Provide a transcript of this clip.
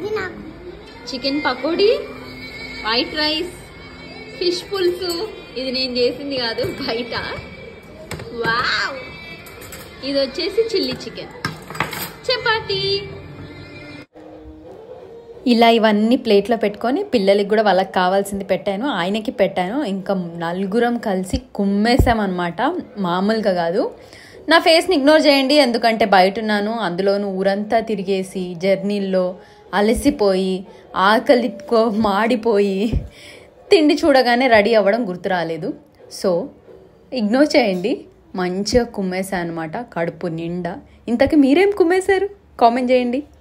ఇది నాకు chicken pakoda white rice fish పులుసు ఇది నేను చేసింది కాదు బయట వావ్ ఇది వచ్చేసి చిల్లీ చికెన్ చపాతీ ఇలా ఇవన్నీ ప్లేట్లో పెట్టుకొని పిల్లలకి కూడా వాళ్ళకి కావాల్సింది పెట్టాను ఆయనకి పెట్టాను ఇంకా నలుగురం కలిసి కుమ్మేసామన్నమాట మామూలుగా కాదు నా ఫేస్ని ఇగ్నోర్ చేయండి ఎందుకంటే బయట ఉన్నాను అందులోనూ ఊరంతా తిరిగేసి జర్నీల్లో అలసిపోయి ఆకలికో మాడిపోయి తిండి చూడగానే రెడీ అవ్వడం గుర్తు రాలేదు సో ఇగ్నోర్ చేయండి మంచిగా కుమ్మేసా అనమాట కడుపు నిండా ఇంతకీ మీరేం కుమ్మేశారు కామెంట్ చేయండి